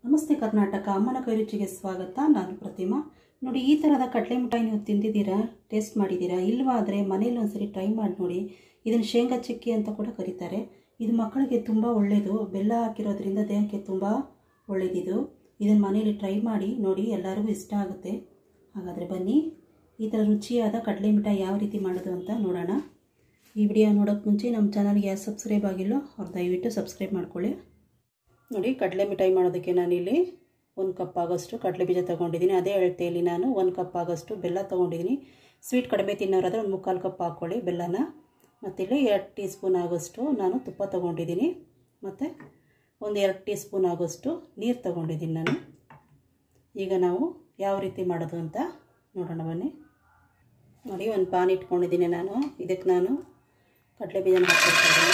ನಮಸ್ತೆ ಕರ್ನಾಟಕ ಅಮ್ಮನ ಕೈ ರುಚಿಗೆ ಸ್ವಾಗತ ನಾನು ಪ್ರತಿಮಾ ನೋಡಿ ಈ ಥರದ ಕಡಲೆ ಮಿಠಾಯಿ ನೀವು ತಿಂದಿದ್ದೀರಾ ಟೇಸ್ಟ್ ಮಾಡಿದ್ದೀರಾ ಇಲ್ವಾದರೆ ಮನೇಲಿ ಒಂದ್ಸರಿ ಟ್ರೈ ಮಾಡಿ ನೋಡಿ ಇದನ್ನು ಶೇಂಗಾ ಚಿಕ್ಕಿ ಅಂತ ಕೂಡ ಕರೀತಾರೆ ಇದು ಮಕ್ಕಳಿಗೆ ತುಂಬ ಒಳ್ಳೆಯದು ಬೆಲ್ಲ ಹಾಕಿರೋದ್ರಿಂದ ದೇಹಕ್ಕೆ ತುಂಬ ಒಳ್ಳೆಯದಿದು ಇದನ್ನು ಮನೇಲಿ ಟ್ರೈ ಮಾಡಿ ನೋಡಿ ಎಲ್ಲರಿಗೂ ಇಷ್ಟ ಆಗುತ್ತೆ ಹಾಗಾದರೆ ಬನ್ನಿ ಈ ಥರ ರುಚಿಯಾದ ಕಡಲೆ ಮಿಠಾಯಿ ಯಾವ ರೀತಿ ಮಾಡೋದು ಅಂತ ನೋಡೋಣ ಈ ವಿಡಿಯೋ ನೋಡೋಕ್ಕೆ ಮುಂಚೆ ನಮ್ಮ ಚಾನಲ್ಗೆ ಯಾರು ಸಬ್ಸ್ಕ್ರೈಬ್ ಆಗಿಲ್ಲೋ ಅವ್ರು ದಯವಿಟ್ಟು ಸಬ್ಸ್ಕ್ರೈಬ್ ಮಾಡ್ಕೊಳ್ಳಿ ನೋಡಿ ಕಡಲೆ ಮಿಠಾಯಿ ಮಾಡೋದಕ್ಕೆ ನಾನಿಲ್ಲಿ ಒಂದು ಕಪ್ ಆಗೋಷ್ಟು ಕಡಲೆ ಬೀಜ ತೊಗೊಂಡಿದ್ದೀನಿ ಅದೇ ಅಳತೆಯಲ್ಲಿ ನಾನು ಒಂದು ಕಪ್ ಆಗೋಷ್ಟು ಬೆಲ್ಲ ತೊಗೊಂಡಿದ್ದೀನಿ ಸ್ವೀಟ್ ಕಡಿಮೆ ತಿನ್ನೋರಾದರೆ ಒಂದು ಮುಕ್ಕಾಲು ಕಪ್ ಹಾಕ್ಕೊಳ್ಳಿ ಬೆಲ್ಲನ ಮತ್ತಿಲ್ಲಿ ಎರಡು ಟೀ ಸ್ಪೂನ್ ಆಗೋಷ್ಟು ನಾನು ತುಪ್ಪ ತೊಗೊಂಡಿದ್ದೀನಿ ಮತ್ತು ಒಂದು ಎರಡು ಟೀ ಸ್ಪೂನ್ ಆಗೋಷ್ಟು ನೀರು ತೊಗೊಂಡಿದ್ದೀನಿ ನಾನು ಈಗ ನಾವು ಯಾವ ರೀತಿ ಮಾಡೋದು ಅಂತ ನೋಡೋಣ ಬನ್ನಿ ನೋಡಿ ಒಂದು ಪಾನ್ ಇಟ್ಕೊಂಡಿದ್ದೀನಿ ನಾನು ಇದಕ್ಕೆ ನಾನು ಕಡಲೆ ಬೀಜನ ಹಾಕ್ಕೊಳ್ತಿದ್ದೀನಿ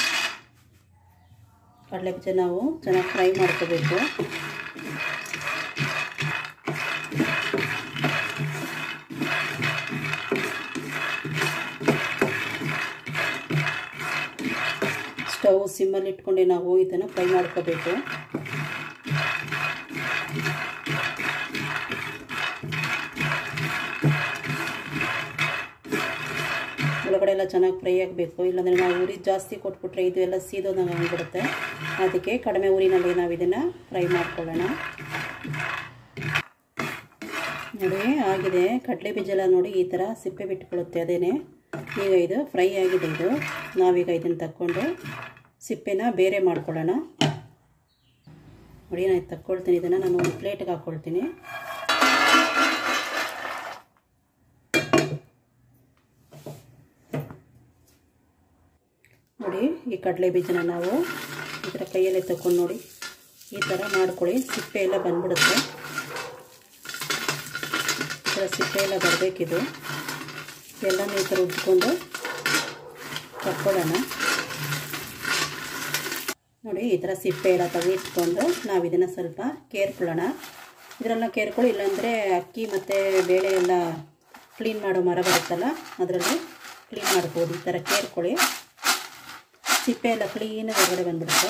ಕಡಲೆ ಬೀಜ ನಾವು ಚೆನ್ನಾಗಿ ಫ್ರೈ ಮಾಡ್ಕೋಬೇಕು ಸ್ಟವ್ ಸಿಮ್ಮಲ್ಲಿ ಇಟ್ಕೊಂಡೆ ನಾವು ಇದನ್ನು ಫ್ರೈ ಮಾಡ್ಕೋಬೇಕು ಒಳಗಡೆ ಎಲ್ಲ ಚೆನ್ನಾಗಿ ಫ್ರೈ ಆಗಬೇಕು ಇಲ್ಲಾಂದರೆ ನಾವು ಉರಿ ಜಾಸ್ತಿ ಕೊಟ್ಬಿಟ್ರೆ ಇದು ಎಲ್ಲ ಸೀದೋದಂಗೆ ಆಗಿಬಿಡುತ್ತೆ ಅದಕ್ಕೆ ಕಡಿಮೆ ಉರಿನಲ್ಲಿ ನಾವು ಇದನ್ನು ಫ್ರೈ ಮಾಡ್ಕೊಳ್ಳೋಣ ನೋಡಿ ಆಗಿದೆ ಕಡಲೆ ಬೀಜ ಎಲ್ಲ ನೋಡಿ ಈ ಥರ ಸಿಪ್ಪೆ ಬಿಟ್ಕೊಳ್ಳುತ್ತೆ ಅದೇನೆ ಈಗ ಇದು ಫ್ರೈ ಆಗಿದೆ ಇದು ನಾವೀಗ ಇದನ್ನು ತಕ್ಕೊಂಡು ಸಿಪ್ಪೆನ ಬೇರೆ ಮಾಡ್ಕೊಳ್ಳೋಣ ನೋಡಿ ನಾನು ತಕ್ಕೊಳ್ತೀನಿ ಇದನ್ನು ನಾನು ಒಂದು ಪ್ಲೇಟ್ಗೆ ಹಾಕ್ಕೊಳ್ತೀನಿ ನೋಡಿ ಈ ಕಡಲೆ ಬೀಜನ ನಾವು ಈ ಥರ ಕೈಯಲ್ಲೇ ತಗೊಂಡು ನೋಡಿ ಈ ಥರ ಮಾಡ್ಕೊಳ್ಳಿ ಸಿಪ್ಪೆ ಎಲ್ಲ ಬಂದ್ಬಿಡುತ್ತೆ ಈ ಥರ ಸಿಪ್ಪೆ ಎಲ್ಲ ಬರಬೇಕಿದು ಎಲ್ಲನೂ ಈ ಥರ ಉಜ್ಕೊಂಡು ತಕ್ಕೊಳ್ಳೋಣ ನೋಡಿ ಈ ಥರ ಸಿಪ್ಪೆ ಎಲ್ಲ ತೆಗೆದಿಟ್ಕೊಂಡು ನಾವು ಇದನ್ನು ಸ್ವಲ್ಪ ಕೇರ್ಕೊಳ್ಳೋಣ ಇದರೆಲ್ಲ ಕೇರ್ಕೊಳ್ಳಿ ಇಲ್ಲಾಂದರೆ ಅಕ್ಕಿ ಮತ್ತು ಬೇಳೆ ಎಲ್ಲ ಕ್ಲೀನ್ ಮಾಡೋ ಮರ ಬರುತ್ತಲ್ಲ ಅದರಲ್ಲಿ ಕ್ಲೀನ್ ಮಾಡ್ಬೋದು ಈ ಥರ ಕೇರ್ಕೊಳ್ಳಿ ಸಿಪ್ಪೆ ಎಲ್ಲ ಕ್ಲೀನಾಗಿ ಹೊರಗಡೆ ಬಂದ್ಬಿಡುತ್ತೆ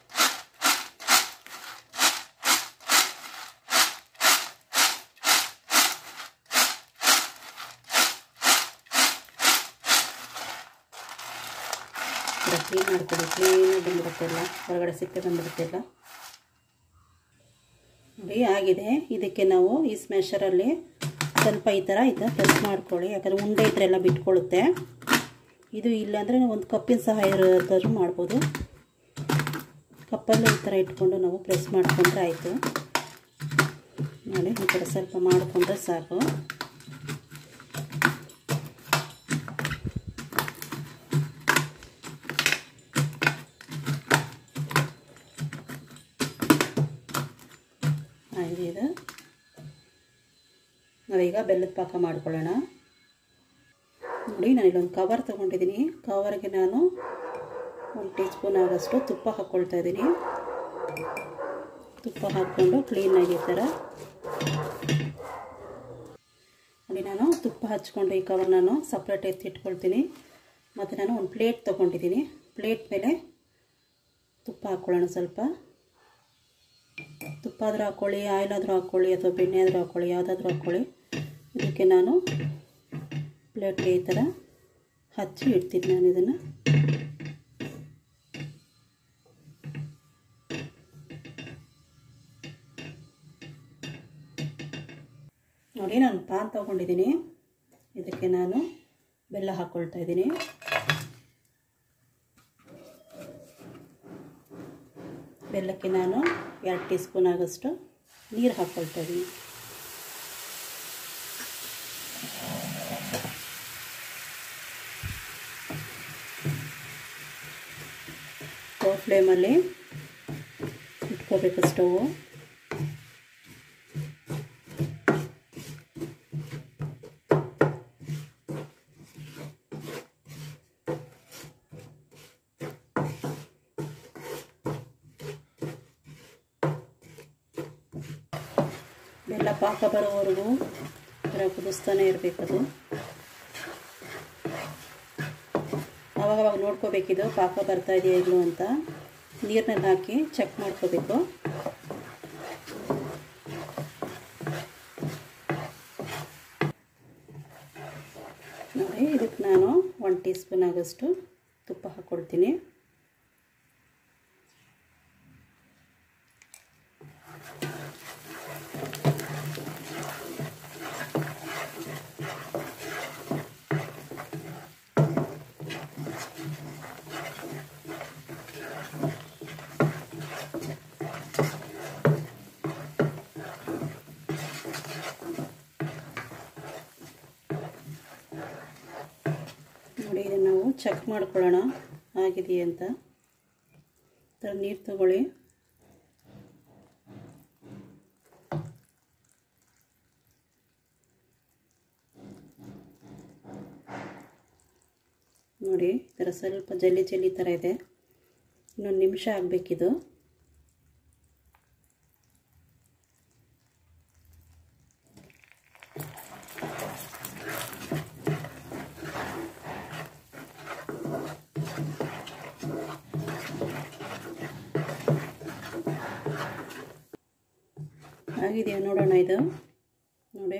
ಕ್ಲೀನ್ ಮಾಡ್ಕೊಳ್ಳಿ ಕ್ಲೀನಾಗಿ ಬಂದ್ಬಿಡುತ್ತೆ ಎಲ್ಲ ಹೊರಗಡೆ ಸಿಪ್ಪೆ ಬಂದ್ಬಿಡುತ್ತೆ ಎಲ್ಲ ನೋಡಿ ಆಗಿದೆ ಇದಕ್ಕೆ ನಾವು ಈ ಸ್ಮ್ಯಾಶರಲ್ಲಿ ಸ್ವಲ್ಪ ಈ ಥರ ಈ ಥರ ಪ್ರೆಸ್ ಮಾಡ್ಕೊಳ್ಳಿ ಯಾಕಂದರೆ ಉಂಡೆ ಇದ್ರೆ ಎಲ್ಲ ಬಿಟ್ಕೊಳ್ಳುತ್ತೆ ಇದು ಇಲ್ಲಾಂದರೆ ಒಂದು ಕಪ್ಪಿನ ಸಹಾಯದಾದ್ರೂ ಮಾಡ್ಬೋದು ಕಪ್ಪಲ್ಲೇ ಈ ಥರ ಇಟ್ಕೊಂಡು ನಾವು ಪ್ರೆಸ್ ಮಾಡಿಕೊಂಡ್ರೆ ಆಯಿತು ನೋಡಿ ಈ ಥರ ಸ್ವಲ್ಪ ಮಾಡಿಕೊಂಡ್ರೆ ಸಾಕು ಆಗಿದೆ ಇದು ನಾವೀಗ ಬೆಲ್ಲದ ಪಾಕ ಮಾಡ್ಕೊಳ್ಳೋಣ ನೋಡಿ ನಾನು ಇಲ್ಲೊಂದು ಕವರ್ ತೊಗೊಂಡಿದ್ದೀನಿ ಕವರ್ಗೆ ನಾನು ಒಂದು ಟೀ ಸ್ಪೂನ್ ಆಗೋಷ್ಟು ತುಪ್ಪ ಹಾಕ್ಕೊಳ್ತಾ ಇದ್ದೀನಿ ತುಪ್ಪ ಹಾಕ್ಕೊಂಡು ಕ್ಲೀನಾಗಿ ಈ ಥರ ನೋಡಿ ನಾನು ತುಪ್ಪ ಹಚ್ಕೊಂಡು ಈ ಕವರ್ ನಾನು ಸಪ್ರೇಟ್ ಎತ್ತಿಟ್ಕೊಳ್ತೀನಿ ಮತ್ತು ನಾನು ಒಂದು ಪ್ಲೇಟ್ ತೊಗೊಂಡಿದ್ದೀನಿ ಪ್ಲೇಟ್ ಮೇಲೆ ತುಪ್ಪ ಹಾಕ್ಕೊಳ್ಳೋಣ ಸ್ವಲ್ಪ ತುಪ್ಪ ಆದರೂ ಹಾಕ್ಕೊಳ್ಳಿ ಆಯಿಲ್ ಆದರೂ ಹಾಕ್ಕೊಳ್ಳಿ ಅಥವಾ ಬೆಣ್ಣೆ ಆದರೂ ಹಾಕ್ಕೊಳ್ಳಿ ಯಾವುದಾದ್ರೂ ಹಾಕ್ಕೊಳ್ಳಿ ಇದಕ್ಕೆ ನಾನು ಪ್ಲೇಟ್ಗೆ ಈ ಥರ ಹಚ್ಚಿ ಇಡ್ತೀನಿ ನಾನು ಇದನ್ನು ನೋಡಿ ನಾನು ಪಾನ್ ತೊಗೊಂಡಿದ್ದೀನಿ ಇದಕ್ಕೆ ನಾನು ಬೆಲ್ಲ ಹಾಕ್ಕೊಳ್ತಾ ಇದ್ದೀನಿ ಬೆಲ್ಲಕ್ಕೆ ನಾನು ಎರಡು ಟೀ ಸ್ಪೂನ್ ಆಗೋಷ್ಟು ನೀರು ಹಾಕ್ಕೊಳ್ತಾ ಇದ್ದೀನಿ ಲೋ ಫ್ಲೇಮಲ್ಲಿ ಇಟ್ಕೋಬೇಕು ಸ್ಟವ್ ಬೆಲ್ಲ ಪಾಕ ಬರೋವರೆಗೂ ಥರ ಕುದಿಸ್ತಾನೆ ಇರಬೇಕದು ಆವಾಗವಾಗ ನೋಡ್ಕೋಬೇಕಿದು ಪಾಕ ಬರ್ತಾ ಇದೆಯಾ ಇಲ್ಲೋ ಅಂತ ನೀರಿನಲ್ಲಿ ಹಾಕಿ ಚೆಕ್ ಮಾಡ್ಕೋಬೇಕು ಟೀ ಸ್ಪೂನ್ ಆಗೋಷ್ಟು ತುಪ್ಪ ಹಾಕ್ಕೊಳ್ತೀನಿ ನೋಡಿ ಇದನ್ನು ನಾವು ಚೆಕ್ ಮಾಡ್ಕೊಳ್ಳೋಣ ಆಗಿದೆಯೇ ಅಂತ ಥರ ನೀರು ತಗೊಳ್ಳಿ ನೋಡಿ ಈ ಥರ ಸ್ವಲ್ಪ ಜಲ್ಲಿ ಜಲ್ಲಿ ಥರ ಇದೆ ಇನ್ನೊಂದು ನಿಮಿಷ ಆಗಬೇಕಿದು ಆಗಿದೆಯಾ ನೋಡೋಣ ಇದು ನೋಡಿ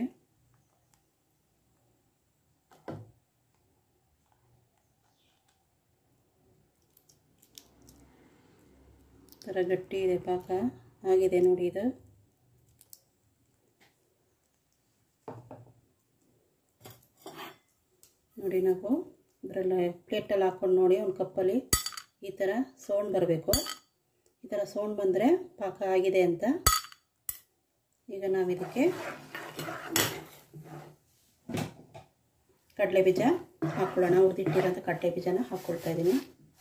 ಥರ ಗಟ್ಟಿ ಇದೆ ಪಾಕ ಆಗಿದೆ ನೋಡಿ ಇದು ನೋಡಿ ನಾವು ಇದರಲ್ಲಿ ಪ್ಲೇಟಲ್ಲಿ ಹಾಕ್ಕೊಂಡು ನೋಡಿ ಒಂದು ಕಪ್ಪಲ್ಲಿ ಈ ಥರ ಸೌಂಡ್ ಬರಬೇಕು ಈ ಥರ ಸೌಂಡ್ ಬಂದರೆ ಪಾಕ ಆಗಿದೆ ಅಂತ ಈಗ ನಾವು ಇದಕ್ಕೆ ಕಡಲೆ ಬೀಜ ಹಾಕ್ಕೊಳ್ಳೋಣ ಹುರಿದಿಟ್ಟಿರೋಂಥ ಕಡಲೆ ಬೀಜನ ಹಾಕ್ಕೊಳ್ತಾ ಇದ್ದೀನಿ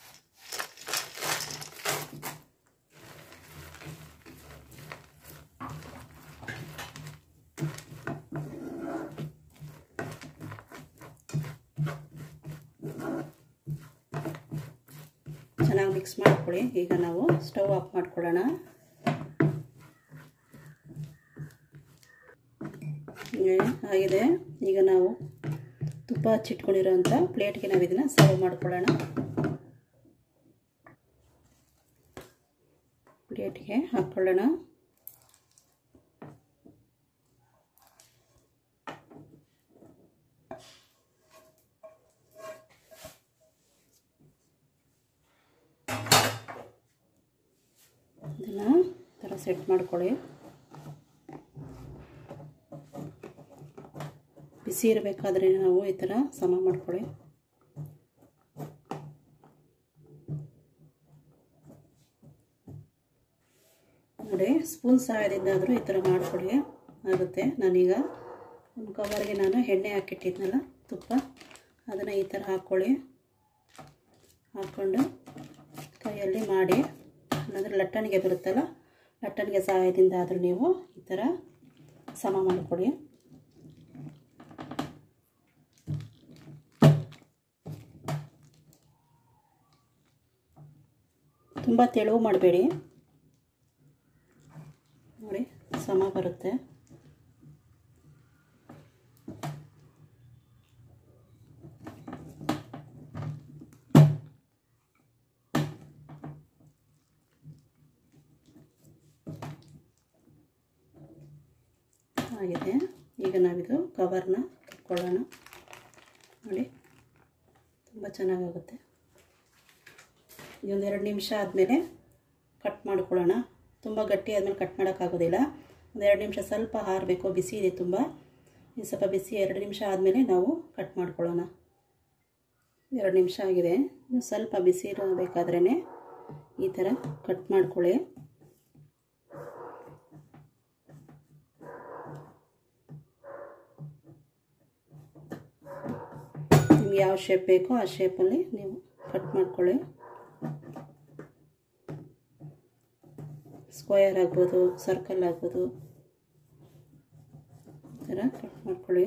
ಚೆನ್ನಾಗಿ ಮಿಕ್ಸ್ ಮಾಡ್ಕೊಳ್ಳಿ ಈಗ ನಾವು ಸ್ಟವ್ ಆಫ್ ಮಾಡ್ಕೊಳ್ಳೋಣ ಆಗಿದೆ ಈಗ ನಾವು ತುಪ್ಪ ಹಚ್ಚಿಟ್ಕೊಂಡಿರೋಂಥ ಪ್ಲೇಟ್ಗೆ ನಾವು ಇದನ್ನು ಸರ್ವ್ ಮಾಡ್ಕೊಳ್ಳೋಣ ಪ್ಲೇಟ್ಗೆ ಹಾಕ್ಕೊಳ್ಳೋಣ ಇದನ್ನು ಥರ ಸೆಟ್ ಮಾಡ್ಕೊಳ್ಳಿ ಬಿಸಿ ಇರಬೇಕಾದ್ರೆ ನಾವು ಈ ಥರ ಸಮ ಮಾಡ್ಕೊಳ್ಳಿ ನೋಡಿ ಸ್ಪೂನ್ ಸಹಾಯದಿಂದ ಆದರೂ ಈ ಥರ ಮಾಡ್ಕೊಳ್ಳಿ ಆಗುತ್ತೆ ನಾನೀಗ ಒಂದು ಕವರ್ಗೆ ನಾನು ಎಣ್ಣೆ ಹಾಕಿಟ್ಟಿದ್ನಲ್ಲ ತುಪ್ಪ ಅದನ್ನು ಈ ಥರ ಹಾಕ್ಕೊಳ್ಳಿ ಹಾಕ್ಕೊಂಡು ಕೈಯಲ್ಲಿ ಮಾಡಿ ಅಂದರೆ ಲಟ್ಟಣಿಗೆ ಬರುತ್ತಲ್ಲ ಲಟ್ಟಣಿಗೆ ಸಹಾಯದಿಂದ ಆದರೂ ನೀವು ಈ ಥರ ಸಮ ಮಾಡಿಕೊಡಿ ತುಂಬ ತೆಳುವು ಮಾಡಬೇಡಿ ನೋಡಿ ಸಮ ಬರುತ್ತೆ ಆಗಿದೆ ಈಗ ನಾವಿದು ಕವರ್ನ ಕಿತ್ಕೊಳ್ಳೋಣ ನೋಡಿ ತುಂಬ ಚೆನ್ನಾಗಾಗುತ್ತೆ ಇದೊಂದು ಎರಡು ನಿಮಿಷ ಆದಮೇಲೆ ಕಟ್ ಮಾಡ್ಕೊಳ್ಳೋಣ ತುಂಬ ಗಟ್ಟಿ ಆದಮೇಲೆ ಕಟ್ ಮಾಡೋಕ್ಕಾಗೋದಿಲ್ಲ ಒಂದು ಎರಡು ನಿಮಿಷ ಸ್ವಲ್ಪ ಹಾರಬೇಕು ಬಿಸಿ ಇದೆ ತುಂಬ ಇದು ಸ್ವಲ್ಪ ಬಿಸಿ ಎರಡು ನಿಮಿಷ ಆದಮೇಲೆ ನಾವು ಕಟ್ ಮಾಡ್ಕೊಳ್ಳೋಣ ಎರಡು ನಿಮಿಷ ಆಗಿದೆ ಇನ್ನು ಸ್ವಲ್ಪ ಬಿಸಿ ಇರಬೇಕಾದ್ರೇ ಈ ಥರ ಕಟ್ ಮಾಡ್ಕೊಳ್ಳಿ ನಿಮ್ಗೆ ಯಾವ ಶೇಪ್ ಬೇಕೋ ಆ ಶೇಪಲ್ಲಿ ನೀವು ಕಟ್ ಮಾಡ್ಕೊಳ್ಳಿ ಸ್ಕ್ವಯರ್ ಆಗ್ಬೋದು ಸರ್ಕಲ್ ಆಗ್ಬೋದು ಈ ಥರ ಕಟ್ ಮಾಡ್ಕೊಳ್ಳಿ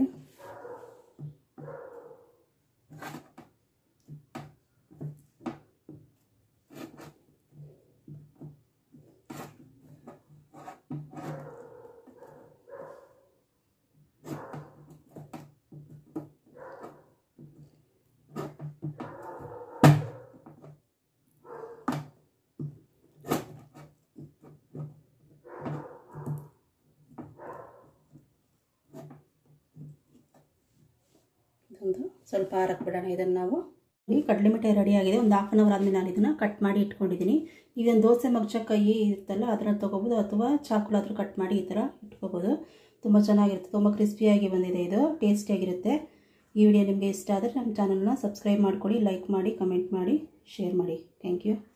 ಇದೊಂದು ಸ್ವಲ್ಪ ಹಾರಕ್ಕೆ ಬಿಡೋಣ ಇದನ್ನು ನಾವು ಈ ಕಡಲೆ ಮಿಠಾಯಿ ರೆಡಿ ಆಗಿದೆ ಒಂದು ಹಾಫ್ ಆನ್ ಅವರ್ ಆದಮೇಲೆ ನಾನು ಇದನ್ನು ಕಟ್ ಮಾಡಿ ಇಟ್ಕೊಂಡಿದ್ದೀನಿ ಇದೊಂದು ದೋಸೆ ಮಗ್ಚ ಕೈ ಇರುತ್ತಲ್ಲ ಅದನ್ನು ತೊಗೋಬೋದು ಅಥವಾ ಚಾಕುಲಾದರೂ ಕಟ್ ಮಾಡಿ ಈ ಥರ ಇಟ್ಕೋಬೋದು ತುಂಬ ಚೆನ್ನಾಗಿರುತ್ತೆ ತುಂಬ ಕ್ರಿಸ್ಪಿಯಾಗಿ ಬಂದಿದೆ ಇದು ಟೇಸ್ಟಿಯಾಗಿರುತ್ತೆ ಈ ವಿಡಿಯೋ ನಿಮಗೆ ಇಷ್ಟ ಆದರೆ ನಮ್ಮ ಚಾನಲ್ನ ಸಬ್ಸ್ಕ್ರೈಬ್ ಮಾಡ್ಕೊಳ್ಳಿ ಲೈಕ್ ಮಾಡಿ ಕಮೆಂಟ್ ಮಾಡಿ ಶೇರ್ ಮಾಡಿ ಥ್ಯಾಂಕ್ ಯು